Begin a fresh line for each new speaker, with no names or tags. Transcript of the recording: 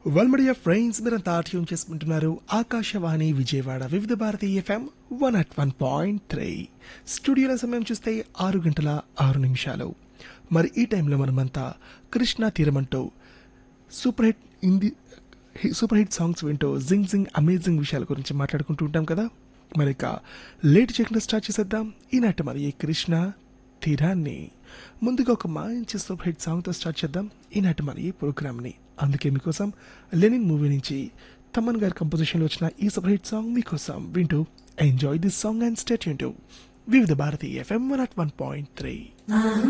వల్మడియా friends మీరంతా tune చేసుకుంటున్నారు Akashvani Vijayawada Vividh Bharati FM one ought one point three స్టూడియోల సమయం చూస్తే ఆరు గంటల ఆరు నిమిషాలు మరి ఈ టైంలో మనమంతా కృష్ణా తీరమంటూ సూపర్ హిట్ హిందీ హి- సూపర్ హిట్ సాంగ్స్ వింటూ జింగ్ జింగ్ అమేజింగ్ విషయాల గురించి మాట్లాడుకుంటూ ఉంటాం కదా మరి ఇక లేట్ చేయకుండా స్టార్ట్ చేసేద్దాం ఈనాటి మరి ఈ కృష్ణ తీరాన్ని ముందుగా ఒక మంచి సూపర్ హిట్ సాంగ్తో స్టార్ట్ చేద్దాం ఈనాటి మరి ఈ ప్రోగ్రామ్ని అందుకే మీకోసం లెనిన్ మూవీ నుంచి తమన్ గారి కంపోజిషన్లో వచ్చిన ఈ సూపర్ హిట్ సాంగ్ మీకోసం వింటూ enjoy this song and stay Vividh Bharati FM one ought one point three